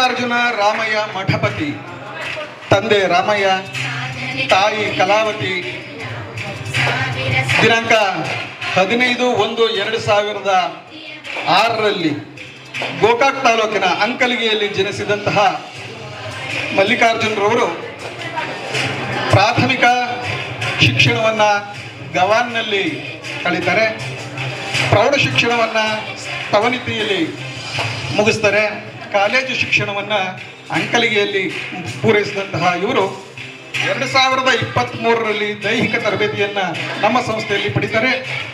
ಮಲ್ಲಿಕಾರ್ಜುನ ರಾಮಯ್ಯ ಮಠಪತಿ ತಂದೆ ರಾಮಯ್ಯ ತಾಯಿ ಕಲಾವತಿ ದಿನಾಂಕ ಹದಿನೈದು ಒಂದು ಎರಡು ಸಾವಿರದ ಆರರಲ್ಲಿ ಗೋಕಾಕ್ ತಾಲೂಕಿನ ಅಂಕಲಿಗೆಯಲ್ಲಿ ಜನಿಸಿದಂತಹ ಮಲ್ಲಿಕಾರ್ಜುನರವರು ಪ್ರಾಥಮಿಕ ಶಿಕ್ಷಣವನ್ನು ಗವಾನ್ನಲ್ಲಿ ಕಳೀತಾರೆ ಪ್ರೌಢ ಶಿಕ್ಷಣವನ್ನು ತವನಿತಿಯಲ್ಲಿ ಮುಗಿಸ್ತಾರೆ ಕಾಲೇಜು ಶಿಕ್ಷಣವನ್ನು ಅಂಕಲಿಗೆಯಲ್ಲಿ ಪೂರೈಸಿದಂತಹ ಇವರು ಎರಡು ಸಾವಿರದ ಇಪ್ಪತ್ತ್ಮೂರರಲ್ಲಿ ದೈಹಿಕ ತರಬೇತಿಯನ್ನು ನಮ್ಮ ಸಂಸ್ಥೆಯಲ್ಲಿ ಪಡಿತಾರೆ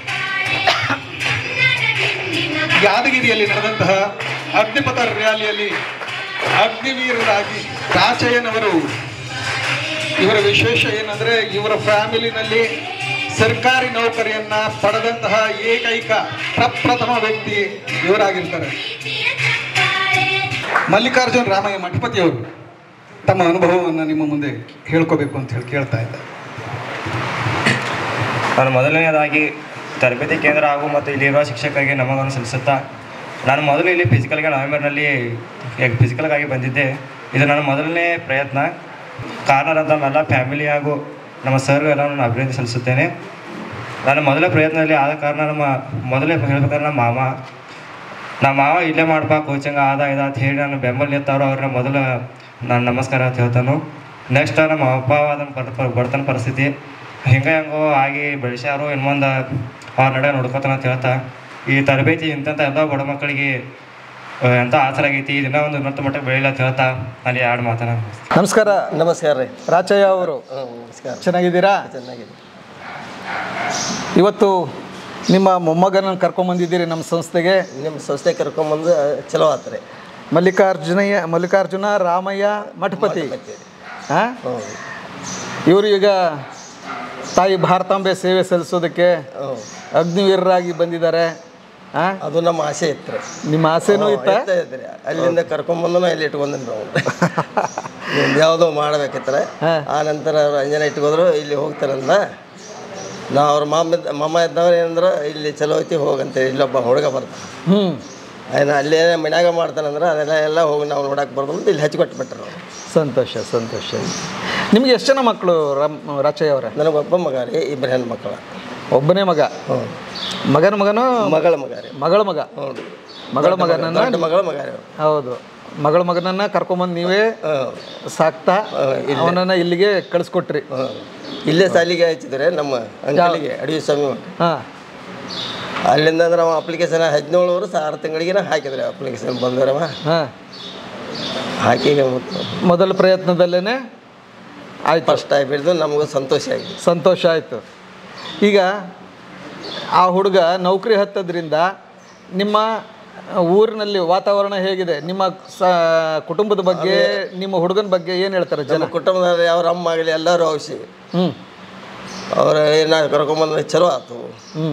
ಯಾದಗಿರಿಯಲ್ಲಿ ನಡೆದಂತಹ ಅಗ್ನಿಪಥ ರ್ಯಾಲಿಯಲ್ಲಿ ಅಗ್ನಿವೀರರಾಗಿ ರಾಚಯ್ಯನವರು ಇವರ ವಿಶೇಷ ಏನಂದ್ರೆ ಇವರ ಫ್ಯಾಮಿಲಿನಲ್ಲಿ ಸರ್ಕಾರಿ ನೌಕರಿಯನ್ನ ಪಡೆದಂತಹ ಏಕೈಕ ಪ್ರಪ್ರಥಮ ವ್ಯಕ್ತಿ ಇವರಾಗಿರ್ತಾರೆ ಮಲ್ಲಿಕಾರ್ಜುನ್ ರಾಮಯ್ಯ ಮಠಪತಿಯವರು ತಮ್ಮ ಅನುಭವವನ್ನು ನಿಮ್ಮ ಮುಂದೆ ಹೇಳ್ಕೋಬೇಕು ಅಂತ ಹೇಳಿ ಕೇಳ್ತಾ ಇದ್ದಾರೆ ನಾನು ಮೊದಲನೇದಾಗಿ ತರಬೇತಿ ಕೇಂದ್ರ ಹಾಗೂ ಮತ್ತು ಇಲ್ಲಿರುವ ಶಿಕ್ಷಕರಿಗೆ ನಮಗನ್ನು ಸಲ್ಲಿಸುತ್ತಾ ನಾನು ಮೊದಲು ಇಲ್ಲಿ ಫಿಸಿಕಲ್ಗೆ ನವೆಂಬರ್ನಲ್ಲಿ ಫಿಸಿಕಲ್ಗಾಗಿ ಬಂದಿದ್ದೆ ಇದು ನನ್ನ ಮೊದಲನೇ ಪ್ರಯತ್ನ ಕಾರಣರಂತ ನಮ್ಮೆಲ್ಲ ಫ್ಯಾಮಿಲಿ ಹಾಗೂ ನಮ್ಮ ಸರ್ ಎಲ್ಲ ನಾನು ಅಭಿವೃದ್ಧಿ ಸಲ್ಲಿಸುತ್ತೇನೆ ನನ್ನ ಮೊದಲ ಪ್ರಯತ್ನದಲ್ಲಿ ಆದ ಕಾರಣ ನಮ್ಮ ಮೊದಲೇ ಹೇಳ್ಬೇಕಾದ್ರೆ ನಮ್ಮ ಮಾಮ ನಮ್ಮ ಮಾವ ಇಲ್ಲೇ ಮಾಡ್ಬಾ ಕೋಚಿಂಗ್ ಆದ ಇದ ಅಂತ ಹೇಳಿ ನಾನು ಬೆಂಬಲ ನಿಂತವ್ರು ಅವ್ರನ್ನ ಮೊದಲ ನಾನು ನಮಸ್ಕಾರ ಅಂತ ಹೇಳ್ತಾನು ನೆಕ್ಸ್ಟ್ ನಮ್ಮ ಅಪ್ಪ ಅದನ್ನು ಬಡ ಪ- ಬಡತನ ಪರಿಸ್ಥಿತಿ ಹಿಂಗೆ ಹೆಂಗೋ ಆಗಿ ಬೆಳೆಸ್ಯಾರು ಇನ್ನು ಮುಂದೆ ಅವ್ರ ನಡೆ ನೋಡ್ಕೊತಾನ ಅಂತ ಹೇಳ್ತಾ ಈ ತರಬೇತಿ ಇಂಥ ಎಲ್ಲ ಬಡ ಮಕ್ಕಳಿಗೆ ಆ, ಎಂಥ ಆಸರ ಆಗೈತಿ ಇದನ್ನ ಒಂದು ಉನ್ನತ ಮಟ್ಟಕ್ಕೆ ಬೆಳೀಲಿ ಅಂತ ಹೇಳ್ತಾ ಅಲ್ಲಿ ಎರಡು ಮಾತನ್ನ ನಮಸ್ಕಾರ ನಮಸ್ಕಾರ ರೀ ರಾಚಯ್ಯ ಅವರು ಹ್ಞೂ ನಮಸ್ಕಾರ ಚೆನ್ನಾಗಿದ್ದೀರಾ ಚೆನ್ನಾಗಿದೆ ಇವತ್ತು ನಿಮ್ಮ ಮೊಮ್ಮಗನ ಕರ್ಕೊಂಬಂದಿದ್ದೀರಿ ನಮ್ಮ ಸಂಸ್ಥೆಗೆ ನಿಮ್ಮ ಸಂಸ್ಥೆ ಕರ್ಕೊಂಬಂದು ಚಲೋ ಆತು ರೀ ಮಲ್ಲಿಕಾರ್ಜುನಯ್ಯ ಮಲ್ಲಿಕಾರ್ಜುನ ರಾಮಯ್ಯ ಮಠಪತಿ ಹಾಂ ಹ್ಞೂ ಇವರು ಈಗ ತಾಯಿ ಭಾರತಾಂಬೆ ಸೇವೆ ಸಲ್ಲಿಸೋದಕ್ಕೆ ಹ್ಞೂ ಅಗ್ನಿವೀರರಾಗಿ ಬಂದಿದ್ದಾರೆ ಹಾಂ ಅದು ನಮ್ಮ ಆಸೆ ಇತ್ತು ರೀ ನಿಮ್ಮ ಆಸೆನೂ ಇತ್ತ ಇರ್ತಾ ಇತ್ತು ರೀ ಅಲ್ಲಿಂದ ಕರ್ಕೊಂಬಂದು ಇಲ್ಲಿ ಇಟ್ಕೊಂಡ್ರಿ ನಾವು ನಿಮ್ದು ಯಾವುದೋ ಮಾಡ್ಬೇಕಿತ್ತು ಹಾ. ಆ ನಂತರ ಅವ್ರು ಅಂಜನ ಇಟ್ಕೋದ್ರು ಇಲ್ಲಿ ಹೋಗ್ತಾರಂದ ನಾ ಅವ್ರ ಮಾಮ ಇದ್ದ ಮಾಮ ಇದ್ದವ್ರು ಏನಂದ್ರೆ ಇಲ್ಲಿ ಚಲೋ ಐತಿ ಹೋಗಂತೇಳಿ ಇಲ್ಲೊಬ್ಬ ಹುಡುಗ ಬರ್ತಾನೆ ಹ್ಞೂ ಅದನ್ನ ಅಲ್ಲೇ ಮನ್ಯಾಗ ಮಾಡ್ತಾನಂದ್ರೆ ಅದೆಲ್ಲ ಎಲ್ಲ ಹೋಗಿ ನಾವು ನೋಡಕ್ಕೆ ಬರ್ದು ಅಂತ ಇಲ್ಲಿ ಹಚ್ಕೊಟ್ಬಿಟ್ರು ಅವ್ರು ಸಂತೋಷ ಸಂತೋಷ ನಿಮ್ಗೆ ಎಷ್ಟು ಜನ ಮಕ್ಕಳು ರಾಮ್ ರಾಚಯ್ಯ ಅವರೇ ನನಗೊಬ್ಬ ಮಗ ರೀ ಇಬ್ಬರು ಹೆಣ್ಣು ಮಕ್ಕಳ ಒಬ್ಬನೇ ಮಗ ಹ್ಞೂ ಮಗನ ಮಗನು ಮಗಳ ಮಗ ರೀ ಮಗಳ ಮಗ ಹ್ಞೂ ರೀ ಮಗಳ ಮಗನನ್ನ ದೊಡ್ಡ ಮಗಳ ಮಗ ರೀ ಅವ್ರು. ಹೌದು ಮಗಳ ಮಗನನ್ನ ಕರ್ಕೊಂಬಂದು ನೀವೇ ಹ್ಞೂ ಸಾಕ್ತಾ ಅವನನ್ನ ಇಲ್ಲಿಗೆ ಕಳಿಸ್ಕೊಟ್ರಿ ಹ್ಮ್. ಇಲ್ಲೇ ಸಾಲಿಗೆ ಹಚ್ಚಿದ್ರೆ ನಮ್ಮ ಅಂಕಲಿಗೆ ಅಡವಿ ಸ್ವಾಮಿ ಮಠ. ಹಾಂ ಅಲ್ಲಿಂದ ಅಂದ್ರೆ ಅವ ಅಪ್ಲಿಕೇಶನ್ ಹದಿನೇಳು ವರ್ಷ ಆರು ತಿಂಗಳಿಗೆ ಹಾಕಿದ್ರೆ ಅಪ್ಲಿಕೇಶನ್ ಬಂದರವ ಹಾಂ ಹಾಕಿ ಈಗ ಮತ್ತು ಮೊದಲ ಪ್ರಯತ್ನದಲ್ಲೇ ಆಯ್ತು ಫಸ್ಟ್ ಆಗಿ ಬಿಡ್ದು ನಮಗೂ ಸಂತೋಷ ಆಗಿದೆ ಸಂತೋಷ ಆಯಿತು ಈಗ ಆ ಹುಡುಗ ನೌಕರಿ ಹತ್ತದ್ರಿಂದ ನಿಮ್ಮ ಊರಿನಲ್ಲಿ ವಾತಾವರಣ ಹೇಗಿದೆ ನಿಮ್ಮ ಸ ಕುಟುಂಬದ ಬಗ್ಗೆ ನಿಮ್ಮ ಹುಡುಗನ ಬಗ್ಗೆ ಏನು ಹೇಳ್ತಾರೆ ಜನ ನಮ್ಮ ಕುಟುಂಬದಲ್ಲಿ ಅವ್ರ ಅಮ್ಮ ಆಗಲಿ ಎಲ್ಲರೂ ಔಷಧಿ ಹ್ಞೂ ಅವ್ರ ಏನಾದ್ರು ಕರ್ಕೊಂಬಂದ್ರೆ ಚಲೋ ಆಯ್ತು ಹ್ಞೂ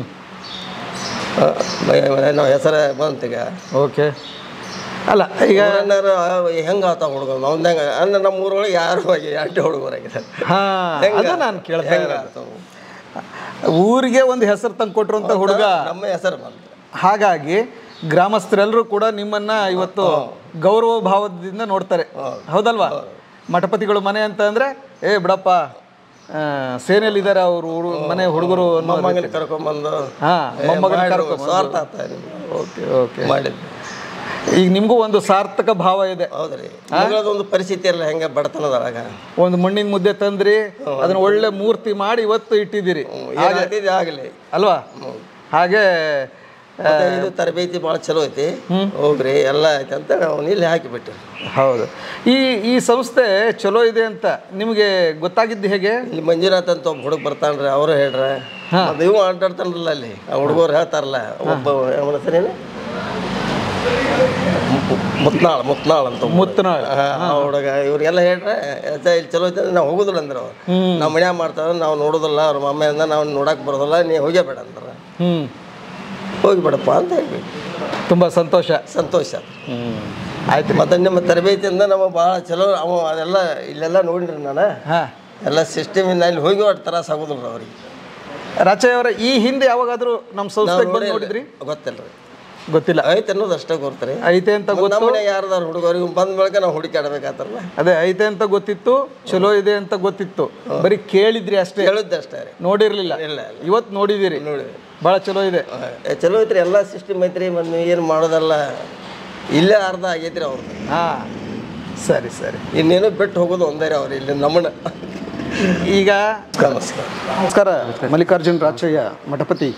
ನಾವು ಹೆಸರ ಬಂತೀಗ ಓಕೆ ಅಲ್ಲ ಈಗ ಊರನ್ನಾರು ಹೆಂಗೆ ಆತ ಹುಡುಗ ನಾವು ಹೆಂಗೆ ಅಂದ್ರೆ ನಮ್ಮ ಊರೊಳಗೆ ಯಾರು ಹೋಗಿ ಎರಡು ಹುಡುಗರಾಗಿದ್ದಾರೆ ಹಾಂ ಅದು ನಾನು ಕೇಳ್ತಾ ಹೆಂಗೆ ಇರೋದು. ಆತು ಊರಿಗೆ ಒಂದು ಹೆಸರು ತಂದು ಕೊಟ್ಟಿರುವಂಥ ಹುಡುಗ ನಮ್ಮ ಹೆಸರು ಬಂತು ಹಾಗಾಗಿ ಗ್ರಾಮಸ್ಥರೆಲ್ಲರೂ ಕೂಡ ನಿಮ್ಮನ್ನ ಇವತ್ತು ಗೌರವ ಭಾವದಿಂದ ನೋಡ್ತಾರೆ ಹೌದಲ್ವಾ ಮಠಪತಿಗಳು ಮನೆ ಅಂತ ಅಂದ್ರೆ ಏ ಬಿಡಪ್ಪ ಆ, ಸೇನೆಯಲ್ಲಿದ್ದಾರೆ ಅವರು ಮನೆ ಹುಡುಗರು ಅನ್ನೋ ಮೊಮ್ಮಗನ ಕರ್ಕೊಂಬಂದು ಹಾ ಮೊಮ್ಮಗನ ಮಾಡಿ ಕರ್ಕೊಂಡ್ ಸ್ವಾರ್ಥ ಆತ ಓಕೆ ಓಕೆ ಮಾಡಿದ್ದು ಈಗ ನಿಮಗೂ ಒಂದು ಸಾರ್ಥಕ ಭಾವ ಇದೆ ಹೌದ್ರಿ ಒಂದು ಪರಿಸ್ಥಿತಿ ಎಲ್ಲ ಹೆಂಗೆ ಬಡತನದೊಳಗ ಒಂದು ಮಣ್ಣಿನ ಮುದ್ದೆ ತಂದ್ರಿ ಅದನ್ನ ಒಳ್ಳೆ ಮೂರ್ತಿ ಮಾಡಿ ಇವತ್ತು ಇಟ್ಟಿದ್ದೀರಿ ಏನಾಗ್ತಿದೆ ಆಗಲಿ ಅಲ್ವಾ ಹಾಗೆ ಆ, ಇದು ತರಬೇತಿ ಭಾಳ ಚಲೋ ಐತಿ ಹೋಗ್ರಿ ಎಲ್ಲ ಐತಿ ಅಂತ ನಾವು ಇಲ್ಲಿ ಹಾಕಿಬಿಟ್ಟು ಹೌದು ಈ ಈ ಸಂಸ್ಥೆ ಚಲೋ ಇದೆ ಅಂತ ನಿಮಗೆ ಗೊತ್ತಾಗಿದ್ದು ಹೇಗೆ ಇಲ್ಲಿ ಮಂಜುನಾಥ್ ಅಂತ ಒಬ್ಬ ಹುಡುಗ ಬರ್ತಾನ್ರಿ ಅವರು ಹೇಳ್ರ ಅದು ಇವು ಆಟಾಡ್ತಾನಲ್ಲ ಅಲ್ಲಿ ಆ ಹುಡುಗರು ಹೇಳ್ತಾರಲ್ಲ ಒಬ್ಬ ಅವನ ಹೆಸರೇನು ಮು- ಮುತ್ನಾಳ್ ಮುತ್ನಾಳ್ ಅಂತ ಒಬ್ಬ. ಮುತ್ತನಾಳ್. ಹಾ, ಆ ಹುಡುಗ ಇವ್ರಿಗೆಲ್ಲ ಹೇಳ್ರೆ ಅಜ್ಜ ಇಲ್ಲಿ ಚಲೋ ಐತೆ ನಾವು ಹೋಗುದಿಲ್ಲ ಅಂದ್ರೆ ಅವ್ರು ನಾವು ಮನ್ಯಾಗ ಮಾಡ್ತಾರ ನಾವು ನೋಡೋದಿಲ್ಲ ಅವ್ರ ಮಮ್ಮಿಯಿಂದ ನಾವು ನೋಡಕ್ ಬರೋದಿಲ್ಲ ನೀ ಹೋಗೇ ಬೇಡ ಅಂದ್ರ ಹ್ಞೂ ಹೋಗಿಬಿಡಪ್ಪ ಅಂತ ಹೇಳ್ಬಿಟ್ಟು ತುಂಬ ಸಂತೋಷ ಸಂತೋಷ ಹ್ಞೂ ಆಯ್ತು ರೀ ಮತ್ತು ನಿಮ್ಮ ತರಬೇತಿಯಿಂದ ನಮಗೆ ಭಾಳ ಚಲೋ ಅವ ಅದೆಲ್ಲ ಇಲ್ಲೆಲ್ಲ ನೋಡಿರಿ ನಾನು ಹಾಂ ಎಲ್ಲ ಸಿಸ್ಟಮಿಂದ ಅಲ್ಲಿ ಹೋಗಿ ಒಟ್ಟು ತ್ರಾಸ ಆಗೋದಿಲ್ಲ ಅವ್ರಿಗೆ ರಾಚಯ್ಯ ಅವರ ಈ ಹಿಂದೆ ಯಾವಾಗಾದರೂ ನಮ್ಮ ಸಂಸ್ಥೆಗೆ ಬಂದು ನೋಡಿದ್ರಿ ಗೊತ್ತಿಲ್ಲ ರೀ ಗೊತ್ತಿಲ್ಲ ಐತೆ ಅನ್ನೋದು ಅಷ್ಟೇ ಗೊತ್ತ್ರಿ ಐತೆ ಅಂತ ಗೊತ್ತು ನಮ್ಮ ಮನೆ ಯಾರ್ದಾರು ಹುಡುಗರಿಗೆ ಬಂದ ಬಳಿಕ ನಾವು ಹುಡುಕಾಡ್ಬೇಕಾತಲ್ಲ ಅದೇ ಐತೆ ಅಂತ ಗೊತ್ತಿತ್ತು ಚಲೋ ಇದೆ ಅಂತ ಗೊತ್ತಿತ್ತು ಬರೀ ಕೇಳಿದ್ರಿ ಅಷ್ಟೇ ಹೇಳಿದ್ದೆ ಅಷ್ಟೇ ರೀ ನೋಡಿರ್ಲಿಲ್ಲ ಇಲ್ಲ ಇವತ್ತು ನೋಡಿದಿರಿ ನೋಡಿ ಭಾಳ ಚಲೋ ಇದೆ ಏ, ಚಲೋ ಐತ್ರಿ ಎಲ್ಲ ಸಿಸ್ಟಮ್ ಐತ್ರಿ ಮತ್ತು ನೀವು ಏನು ಮಾಡೋದಲ್ಲ ಇಲ್ಲೇ ಅರ್ಧ ಆಗೈತ್ರಿ ಅವ್ರದ್ದು ಹಾ ಸರಿ ಸರಿ ಇನ್ನೇನು ಬಿಟ್ಟು ಹೋಗೋದು ಒಂದೇ ರೀ ಅವ್ರು ಇಲ್ಲಿ ನಮ್ಮನ್ನ ಈಗ ನಮಸ್ಕಾರ ನಮಸ್ಕಾರ ಮಲ್ಲಿಕಾರ್ಜುನ್ ರಾಚಯ್ಯ ಮಠಪತಿ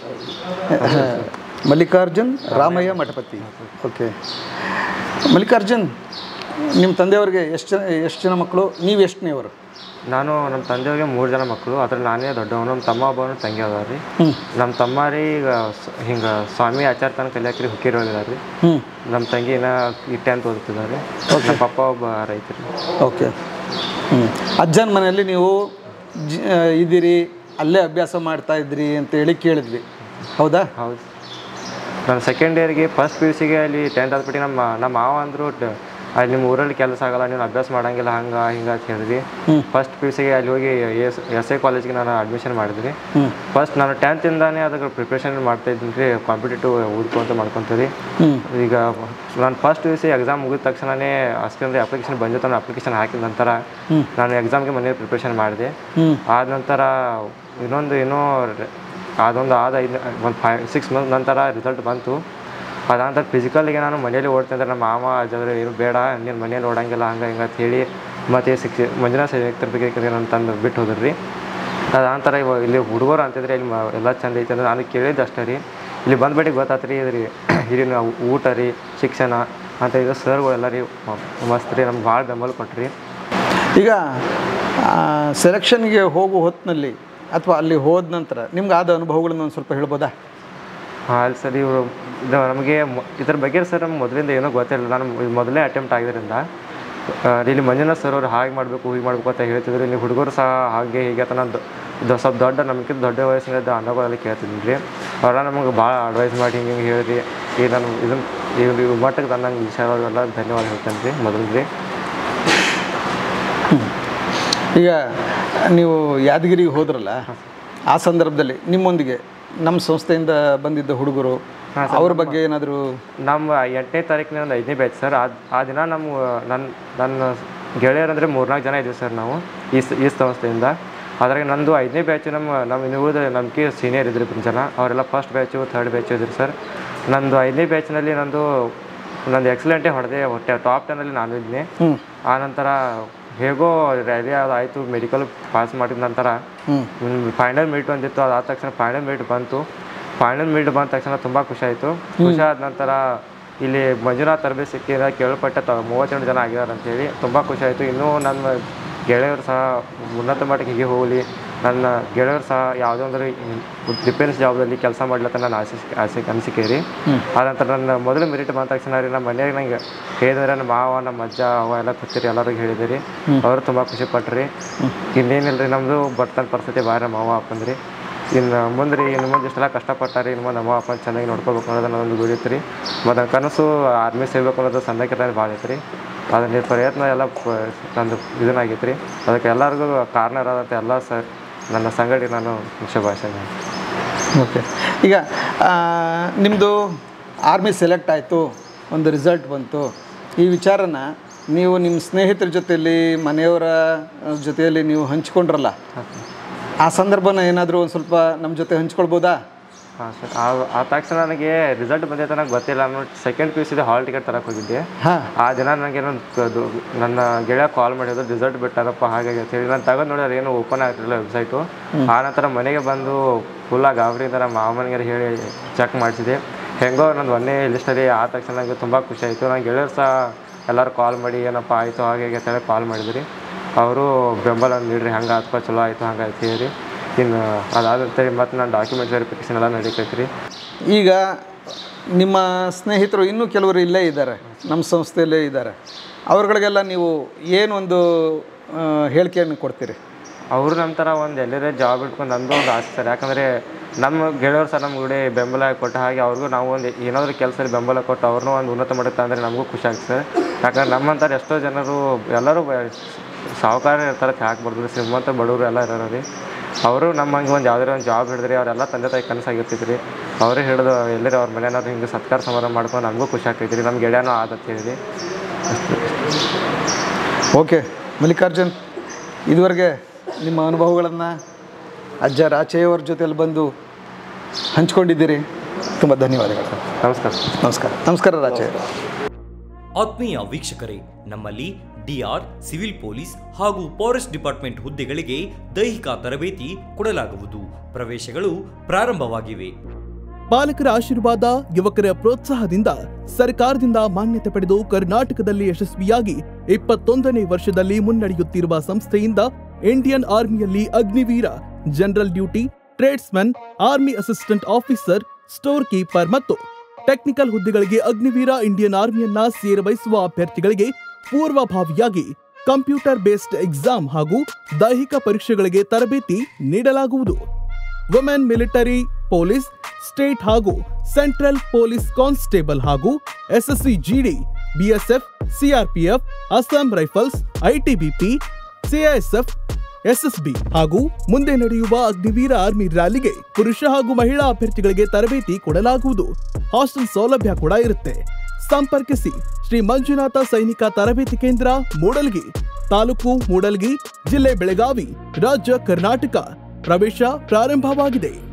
ಮಲ್ಲಿಕಾರ್ಜುನ್ ರಾಮಯ್ಯ ಮಠಪತಿ ಓಕೆ ಮಲ್ಲಿಕಾರ್ಜುನ್ ನಿಮ್ಮ ತಂದೆಯವ್ರಿಗೆ ಎಷ್ಟು ಜನ ಎಷ್ಟು ಜನ ಮಕ್ಕಳು ನೀವು ಎಷ್ಟನೇವರು ನಾನು ನಮ್ಮ ತಂದೆಯವ್ರಿಗೆ ಮೂರು ಜನ ಮಕ್ಕಳು ಅದ್ರಲ್ಲಿ ನಾನೇ ದೊಡ್ಡವನು ನಮ್ಮ ತಮ್ಮ ಒಬ್ಬನು ತಂಗಿ ಅದಾರ ರೀ ಹ್ಞೂ ನಮ್ಮ ತಮ್ಮ ರೀ ಈಗ ಹಿಂಗೆ ಸ್ವಾಮಿ ಆಚಾರ ತನಕ ಕಲಿಯಾಕ್ರಿ ಹುಕ್ಕೇರಿ ಹೋಗಿದಾರೆ ರೀ ಹ್ಞೂ ನಮ್ಮ ತಂಗಿನ ಈ ಟೆಂತ್ ಓದ್ತಿದ್ದಾರೆ ನಮ್ಮ ಪಪ್ಪ ಒಬ್ಬ ರೈತರು ಓಕೆ ಹ್ಞೂ ಅಜ್ಜನ ಮನೆಯಲ್ಲಿ ನೀವು ಜ ಇದ್ದೀರಿ ಅಲ್ಲೇ ಅಭ್ಯಾಸ ಮಾಡ್ತಾ ಇದ್ರಿ ಅಂತೇಳಿ ಕೇಳಿದ್ವಿ ಹೌದಾ ಹೌದು ನಾನು ಸೆಕೆಂಡ್ ಇಯರ್ಗೆ ಫಸ್ಟ್ ಪಿ ಯು ಸಿಗೆ ಅಲ್ಲಿ ಟೆಂತ್ ಆದ್ಬಿಟ್ಟು ನಮ್ಮ ನಮ್ಮ ಮಾವ ಅಂದರು ಅಲ್ಲಿ ನಿಮ್ಮ ಊರಲ್ಲಿ ಕೆಲಸ ಆಗಲ್ಲ ನೀವು ಅಭ್ಯಾಸ ಮಾಡಂಗಿಲ್ಲ ಹಂಗೆ ಹಿಂಗೆ ಅಂತ ಹೇಳಿದ್ರಿ ಫಸ್ಟ್ ಪಿ ಯು ಸಿಗೆ ಅಲ್ಲಿ ಹೋಗಿ ಎಸ್ ಎಸ್ ಐ ಕಾಲೇಜ್ಗೆ ನಾನು ಅಡ್ಮಿಷನ್ ಮಾಡಿದ್ರಿ ಹ್ಞೂ ಫಸ್ಟ್ ನಾನು ಟೆಂತಿಂದಾನೇ ಅದಕ್ಕೆ ಪ್ರಿಪ್ರೇಷನ್ ಮಾಡ್ತಾ ಇದ್ದೀನಿ ರೀ ಕಾಂಪಿಟೇಟಿವ್ ಓದ್ಕೊಂತ ಮಾಡ್ಕೊತೀವಿ ಹ್ಞೂ ಈಗ ನಾನು ಫಸ್ಟ್ ಯು ಸಿ ಎಕ್ಸಾಮ್ ಮುಗಿದ ತಕ್ಷಣನೇ ಅಷ್ಟೊಂದು ಅಪ್ಲಿಕೇಶನ್ ಬಂದಿತ್ತು ನಾನು ಅಪ್ಲಿಕೇಶನ್ ಹಾಕಿದ ನಂತರ ನಾನು ಎಕ್ಸಾಮ್ಗೆ ಮನೇಲಿ ಪ್ರಿಪ್ರೇಷನ್ ಮಾಡಿದೆ ಹ್ಞೂ ಆದ ನಂತರ ಇನ್ನೊಂದು ಏನೋ ರೆ- ಅದೊಂದು ಆದ ಐದು ಒಂದು ಫೈವ್ ಸಿಕ್ಸ್ ಮಂತ್ ನಂತರ ರಿಸಲ್ಟ್ ಬಂತು ಅದಾದ ಫಿಸಿಕಲ್ಗೆ ನಾನು ಮನೇಲಿ ಓಡ್ತಿದ್ದೆ ನಮ್ಮ ಮಾಮ ಅಜ್ಜಂದ್ರೆ ಏನು ಬೇಡ ನೀನು ಮನೇಲಿ ಓಡಂಗಿಲ್ಲ ಹಂಗೆ ಹಿಂಗೆ ಅಂತ ಹೇಳಿ ಮತ್ತು ಸಿಕ್ಸ್ ಮಂಜುನಾಥ್ ಸಂಯುಕ್ತರ ಬಗ್ಗೆ ನಾನು ತಂದು ಬಿಟ್ಟು ಹೋದ್ರಿ ಅದು ನಂತರ ಇವಾಗ ಇಲ್ಲಿ ಹುಡುಗರು ಅಂತಿದ್ರೆ ಇಲ್ಲಿ ಮ- ಎಲ್ಲ ಚಂದ ಐತೆ ಅಂದ್ರೆ ನಾನು ಕೇಳಿದ್ದು ಅಷ್ಟೇ ರೀ ಇಲ್ಲಿ ಬಂದ್ಬಿಟ್ಟು ಗೊತ್ತಾತು ರೀ ಇದ್ರಿ ಹಿರಿಯ ಊಟ ರೀ ಶಿಕ್ಷಣ ಅಂತ ಇದು ಸರ್ಗಳೆಲ್ಲ ರೀ ಮ- ಮಸ್ತ್ ರೀ ನಮ್ಗೆ ಭಾಳ ಬೆಂಬಲ ಕೊಟ್ರಿ ಈಗ ಸೆಲೆಕ್ಷನ್ಗೆ ಹೋಗೋ ಹೊತ್ತಿನಲ್ಲಿ ಅಥವಾ ಅಲ್ಲಿ ಹೋದ ನಂತರ ನಿಮ್ಗೆ ಆದ ಅನುಭವಗಳನ್ನ ಒಂದು ಸ್ವಲ್ಪ ಹೇಳ್ಬೋದಾ ಹಾಂ ಅಲ್ಲಿ ಸರ್ ಇವರು ಇದು ನಮಗೆ ಮೊ- ಇದ್ರ ಬಗ್ಗೆ ಸರ್ ನಮ್ಗೆ ಮೊದಲಿಂದ ಏನೂ ಗೊತ್ತಿರಲಿಲ್ಲ ನಾನು ಇದು ಮೊದಲನೇ ಅಟೆಂಪ್ಟ್ ಆಗಿದ್ದರಿಂದ ಆ, ಇಲ್ಲಿ ಮಂಜುನಾಥ್ ಸರ್ ಅವ್ರು ಹಾಗೆ ಮಾಡಬೇಕು ಹೀಗೆ ಮಾಡಬೇಕು ಅಂತ ಹೇಳ್ತಿದ್ರು ಇಲ್ಲಿ ಹುಡುಗರು ಸಹ ಹಾಗೆ ಹೀಗೆ ಅಂತ ನಾನು ದೊ ಸ್ವಲ್ಪ ದೊಡ್ಡ ನಮಗಿಂತ ದೊಡ್ಡ ವಯಸ್ಸಿನ ಅಣ್ಣಗಳಲ್ಲಿ ಕೇಳ್ತಿದ್ದೀನಿ ರೀ ಅವರ ನಮಗೆ ಭಾಳ ಅಡ್ವೈಸ್ ಮಾಡಿ ಹಿಂಗೆ ಹಿಂಗೆ ಹೇಳಿರಿ ಈಗ ನಾನು ಇದನ್ನು ಈಗ ಮಟ್ಟಕ್ಕೆ ತಂದಂಗೆ ವಿಷಯವಾಗೆಲ್ಲ ಧನ್ಯವಾದ ಹೇಳ್ತೇನೆ ರೀ ಮೊದಲು ರೀ ಈಗ ನೀವು ಯಾದಗಿರಿಗೆ ಹೋದ್ರಲ್ಲ ಆ ಸಂದರ್ಭದಲ್ಲಿ ನಿಮ್ಮೊಂದಿಗೆ ನಮ್ಮ ಸಂಸ್ಥೆಯಿಂದ ಬಂದಿದ್ದ ಹುಡುಗರು ಅವ್ರ ಬಗ್ಗೆ ಏನಾದರೂ ನಮ್ಮ ಎಂಟನೇ ತಾರೀಕಿನ ಒಂದು ಐದನೇ ಬ್ಯಾಚ್ ಸರ್ ಆ ಆ ದಿನ ನಮ್ಮ ನನ್ನ ನನ್ನ ಗೆಳೆಯರಂದರೆ ಮೂರ್ನಾಲ್ಕು ಜನ ಇದ್ದೀವಿ ಸರ್ ನಾವು ಈ ಸ- ಈ ಸಂಸ್ಥೆಯಿಂದ ಅದ್ರಾಗ ನಂದು ಐದನೇ ಬ್ಯಾಚು ನಮ್ಮ ನಮ್ಮ ಇನ್ನು ಉಳಿದ ನಮಗೆ ಸೀನಿಯರ್ ಇದ್ರಿ ಇಬ್ರು ಜನ ಅವರೆಲ್ಲ ಫಸ್ಟ್ ಬ್ಯಾಚು ಥರ್ಡ್ ಬ್ಯಾಚು ಇದ್ರಿ ಸರ್ ನಂದು ಐದನೇ ಬ್ಯಾಚ್ನಲ್ಲಿ ನಂದು ನಂದು ಎಕ್ಸಲೆಂಟೇ ಹೊಡೆದೆ ಹೊಟ್ಟೆ ಟಾಪ್ ಟೆನಲ್ಲಿ ನಾನು ಇದ್ದೀನಿ ಹ್ಞೂ ಆ ನಂತರ ಹೇಗೋ ರ್ಯಾಲಿ ಅದು ಆಯಿತು ಮೆಡಿಕಲ್ ಪಾಸ್ ಮಾಡಿದ ನಂತರ ಹ್ಞೂ ಫೈನಲ್ ಮೀಟ್ ಒಂದಿತ್ತು ಅದಾದ ತಕ್ಷಣ ಫೈನಲ್ ಮೀಟ್ ಬಂತು ಫೈನಲ್ ಮೀಟ್ ಬಂದ ತಕ್ಷಣ ತುಂಬ ಖುಷಿ ಆಯಿತು ಖುಷಿ ಆದ ನಂತರ ಇಲ್ಲಿ ಮಂಜುನಾಥ್ ತರಬೇತಿ ಸಿಕ್ಕಿದ ಕೇಳ್ಪಟ್ಟೆ ತ ಮೂವತ್ತೆಂಟು ಜನ ಆಗಿದ್ದಾರೆ ಅಂತೇಳಿ ತುಂಬ ಖುಷಿ ಆಯಿತು ಇನ್ನೂ ನನ್ನ ಗೆಳೆಯರು ಸಹ ಉನ್ನತ ಮಟ್ಟಕ್ಕೆ ಹೀಗೆ ಹೋಗಲಿ ನನ್ನ ಗೆಳೆಯರು ಸಹ ಯಾವುದೋ ಒಂದು ಡಿಫೆನ್ಸ್ ಜಾಬ್ದಲ್ಲಿ ಕೆಲಸ ಮಾಡ್ಲತ್ತ ನಾನು ಆಸೆ ಆಸೆ ಅನಿಸಿಕೆ ರೀ ಆದ ನಂತರ ನನ್ನ ಮೊದಲು ಮೆರಿಟ್ ಬಂದ ತಕ್ಷಣ ರೀ ನಮ್ಮ ಮನೆಯಾಗ ನಂಗೆ ಹೇಳಿದ್ರೆ ನಮ್ಮ ಮಾವ ನಮ್ಮ ಅಜ್ಜ ಅವ ಎಲ್ಲ ಕೂತಿರಿ ಎಲ್ಲರಿಗೂ ಹೇಳಿದಿರಿ ಅವರು ತುಂಬ ಖುಷಿ ಪಟ್ರಿ ಇನ್ನೇನಿಲ್ಲ ರೀ ನಮ್ಮದು ಬರ್ತನ ಪರಿಸ್ಥಿತಿ ಭಾಳ ನಮ್ಮ ಮಾವ ಅಪ್ಪಂದ್ರಿ ಇನ್ನು ಮುಂದೆ ರೀ ಇನ್ನು ಮುಂದೆ ಇಷ್ಟೆಲ್ಲ ಕಷ್ಟಪಟ್ಟಾರಿ ಇನ್ನು ಮುಂದೆ ನಮ್ಮ ಅಪ್ಪ ಚೆನ್ನಾಗಿ ನೋಡ್ಕೋಬೇಕು ಅನ್ನೋದು ನನ್ನೊಂದು ಗುರಿ ಐತೆ ರೀ ಮತ್ತು ಕನಸು ಆರ್ಮಿ ಸೇರ್ಬೇಕು ಅನ್ನೋದು ಸಣ್ಣಕ್ಕಿದ್ದಾಗ ಭಾಳ ಐತೆ ರೀ ಅದನ್ನ ಪ್ರಯತ್ನ ಎಲ್ಲ ಪ- ನಂದು ಇದನ್ನಾಗೈತೆ ರೀ ಅದಕ್ಕೆ ಎಲ್ಲರಿಗೂ ಕಾರಣ ಇರೋದಂತ ಎಲ್ಲ ಸ ನನ್ನ ಸಂಗಡಿ ನಾನು ಶುಭಾಶಯ ಓಕೆ ಈಗ ನಿಮ್ಮದು ಆರ್ಮಿ ಸೆಲೆಕ್ಟ್ ಆಯಿತು ಒಂದು ರಿಸಲ್ಟ್ ಬಂತು ಈ ವಿಚಾರನ ನೀವು ನಿಮ್ಮ ಸ್ನೇಹಿತರ ಜೊತೆಯಲ್ಲಿ ಮನೆಯವರ ಆ, ಜೊತೆಯಲ್ಲಿ ನೀವು ಹಂಚ್ಕೊಂಡ್ರಲ್ಲ ಆ ಸಂದರ್ಭನ ಏನಾದರೂ ಒಂದು ಸ್ವಲ್ಪ ನಮ್ಮ ಜೊತೆ ಹಂಚ್ಕೊಳ್ಬೋದಾ ಹಾಂ ಸರ್ ಆ ಆ ತಕ್ಷಣ ನನಗೆ ರಿಸಲ್ಟ್ ಬಂದೈತೆ ನನಗೆ ಗೊತ್ತಿಲ್ಲ ನಾನು ಸೆಕೆಂಡ್ ಪಿ ಯು ಸಿದೆ ಹಾಲ್ ಟಿಕೆಟ್ ತರಕ್ಕೆ ಹೋಗಿದ್ದೆ ಹಾಂ ಆ ದಿನ ನನಗೆ ನನ್ನ ಗೆಳೆಯ ಕಾಲ್ ಮಾಡಿದ್ರು ರಿಸಲ್ಟ್ ಬಿಟ್ಟಾರಪ್ಪ ಹಾಗೆ ಅಂತ ಹೇಳಿ ನಾನು ತಗೊಂಡು ನೋಡಿದ್ರೆ ಏನು ಓಪನ್ ಆಗ್ತಿರಲಿಲ್ಲ ವೆಬ್ಸೈಟು ಆ ನಂತರ ಮನೆಗೆ ಬಂದು ಫುಲ್ಲಾಗಿ ಗಾಬರಿಯಿಂದ ನಮ್ಮ ಮಾಮನಿಗೆ ಹೇಳಿ ಚೆಕ್ ಮಾಡಿಸಿದೆ ಹೆಂಗೋ ನಂದು ಒಂದೇ ಲಿಸ್ಟಲ್ಲಿ ಆ ತಕ್ಷಣ ನನಗೆ ತುಂಬ ಖುಷಿ ಆಯಿತು ನನ್ನ ಗೆಳೆಯರು ಸಹ ಎಲ್ಲರೂ ಕಾಲ್ ಮಾಡಿ ಏನಪ್ಪ ಆಯಿತು ಹಾಗೆ ಹೀಗೆ ಅಂತೇಳಿ ಕಾಲ್ ಮಾಡಿದ್ರಿ ಅವರು ಬೆಂಬಲ ನೀಡ್ರಿ ಹಂಗೆ ಆತ್ಪ ಚಲೋ ಆಯಿತು ಹಂಗೆ ಆಯ್ತು ಹೇಳಿ ಇನ್ನು ಅದಾದಂತೆ ಮತ್ತು ನಾನು ಡಾಕ್ಯುಮೆಂಟ್ ವೆರಿಫಿಕೇಷನ್ ಎಲ್ಲ ನಡೀತೈತೆ ರೀ ಈಗ ನಿಮ್ಮ ಸ್ನೇಹಿತರು ಇನ್ನೂ ಕೆಲವರು ಇಲ್ಲೇ ಇದ್ದಾರೆ ನಮ್ಮ ಸಂಸ್ಥೆಯಲ್ಲೇ ಇದ್ದಾರೆ ಅವ್ರುಗಳಿಗೆಲ್ಲ ನೀವು ಏನೊಂದು ಆ, ಹೇಳಿಕೆಯನ್ನು ಕೊಡ್ತೀರಿ ಅವರು ನಮ್ಮ ಥರ ಒಂದು ಎಲ್ಲರೇ ಜಾಬ್ ಇಟ್ಕೊಂಡು ನಂದು ಒಂದು ಆಸೆ ಸರ್ ಯಾಕಂದರೆ ನಮ್ಮ ಗೆಳೆಯರು ಸರ್ ನಮ್ಮ ಕೂಡ ಬೆಂಬಲ ಕೊಟ್ಟ ಹಾಗೆ ಅವ್ರಿಗೂ ನಾವು ಒಂದು ಏನಾದರೂ ಕೆಲಸದಲ್ಲಿ ಬೆಂಬಲ ಕೊಟ್ಟು ಅವ್ರನ್ನೂ ಒಂದು ಉನ್ನತ ಮಾಡುತ್ತೆ ಅಂದರೆ ನಮಗೂ ಖುಷಿ ಆಗ್ತದೆ ಸರ್ ಯಾಕಂದ್ರೆ ನಮ್ಮಂಥವ್ರು ಎಷ್ಟೋ ಜನರು ಎಲ್ಲರೂ ಬ- ಸಾಹುಕಾರ ಇರ್ತಾರೆ ಹಾಕ್ಬಾರ್ದು ಶ್ರೀಮಂತ ಬಡವರು ಎಲ್ಲ ಇರೋರು ರೀ ಅವರು ನಮ್ಮ ಹಂಗೆ ಒಂದು ಯಾವುದೇ ಒಂದು ಜಾಬ್ ಹಿಡಿದ್ರಿ ಅವರೆಲ್ಲ ತಂದೆ ತಾಯಿ ಕನಸಾಗಿರ್ತಿದ್ರಿ ಅವರೇ ಹಿಡಿದು ಎಲ್ಲರೂ ಅವ್ರ ಮನೆಯವ್ರು ಹಿಂಗೆ ಸತ್ಕಾರ ಸಮಾರಂಭ ಮಾಡ್ಕೊಂಡು ನಮಗೂ ಖುಷಿ ಆಗ್ತೈತ್ರಿ ನಮ್ಮ ಗೆಳೆಯನೂ ಆದತ್ ಹೇಳಿ ಓಕೆ ಮಲ್ಲಿಕಾರ್ಜುನ್ ಇದುವರೆಗೆ ನಿಮ್ಮ ಅನುಭವಗಳನ್ನು ಅಜ್ಜ ರಾಚೆಯವರ ಜೊತೆಯಲ್ಲಿ ಬಂದು ಹಂಚ್ಕೊಂಡಿದ್ದೀರಿ ತುಂಬ ಧನ್ಯವಾದಗಳು ನಮಸ್ಕಾರ ನಮಸ್ಕಾರ ನಮಸ್ಕಾರ ರಾಚೆ ಆತ್ಮೀಯ ವೀಕ್ಷಕರೇ ನಮ್ಮಲ್ಲಿ ಡಿಆರ್ ಸಿವಿಲ್ ಪೊಲೀಸ್ ಹಾಗೂ ಫಾರೆಸ್ಟ್ ಡಿಪಾರ್ಟ್ಮೆಂಟ್ ಹುದ್ದೆಗಳಿಗೆ ದೈಹಿಕ ತರಬೇತಿ ಕೊಡಲಾಗುವುದು ಪ್ರವೇಶಗಳು ಪ್ರಾರಂಭವಾಗಿವೆ ಪಾಲಕರ ಆಶೀರ್ವಾದ ಯುವಕರ ಪ್ರೋತ್ಸಾಹದಿಂದ ಸರ್ಕಾರದಿಂದ ಮಾನ್ಯತೆ ಪಡೆದು ಕರ್ನಾಟಕದಲ್ಲಿ ಯಶಸ್ವಿಯಾಗಿ ಇಪ್ಪತ್ತೊಂದನೇ ವರ್ಷದಲ್ಲಿ ಮುನ್ನಡೆಯುತ್ತಿರುವ ಸಂಸ್ಥೆಯಿಂದ ಇಂಡಿಯನ್ ಆರ್ಮಿಯಲ್ಲಿ Agniveer general duty tradesman army assistant officer store keeper ಮತ್ತು ಟೆಕ್ನಿಕಲ್ ಹುದ್ದೆಗಳಿಗೆ ಅಗ್ನಿವೀರ ಇಂಡಿಯನ್ ಆರ್ಮಿಯನ್ನ ಸೇರಬಯಸುವ ಅಭ್ಯರ್ಥಿಗಳಿಗೆ ಪೂರ್ವಭಾವಿಯಾಗಿ ಕಂಪ್ಯೂಟರ್ ಬೇಸ್ಡ್ ಎಕ್ಸಾಮ್ ಹಾಗೂ ದೈಹಿಕ ಪರೀಕ್ಷೆಗಳಿಗೆ ತರಬೇತಿ ನೀಡಲಾಗುವುದು ವುಮೆನ್ ಮಿಲಿಟರಿ ಪೊಲೀಸ್ ಸ್ಟೇಟ್ ಹಾಗೂ ಸೆಂಟ್ರಲ್ ಪೊಲೀಸ್ ಕಾನ್ಸ್ಟೇಬಲ್ ಹಾಗೂ SSC GD BSF CRPF Assam rifles ITBP CISF SSB ಹಾಗೂ ಮುಂದೆ ನಡೆಯುವ ಅಗ್ನಿವೀರ ಆರ್ಮಿ ರ್ಯಾಲಿಗೆ ಪುರುಷ ಹಾಗೂ ಮಹಿಳಾ ಅಭ್ಯರ್ಥಿಗಳಿಗೆ ತರಬೇತಿ ಕೊಡಲಾಗುವುದು ಹಾಸ್ಟೆಲ್ ಸೌಲಭ್ಯ ಕೂಡ ಇರುತ್ತೆ ಸಂಪರ್ಕಿಸಿ ಶ್ರೀ ಮಂಜುನಾಥ ಸೈನಿಕ ತರಬೇತಿ ಕೇಂದ್ರ ಮೂಡಲ್ಗಿ ತಾಲೂಕು ಮೂಡಲ್ಗಿ ಜಿಲ್ಲೆ ಬೆಳಗಾವಿ ರಾಜ್ಯ ಕರ್ನಾಟಕ ಪ್ರವೇಶ ಪ್ರಾರಂಭವಾಗಿದೆ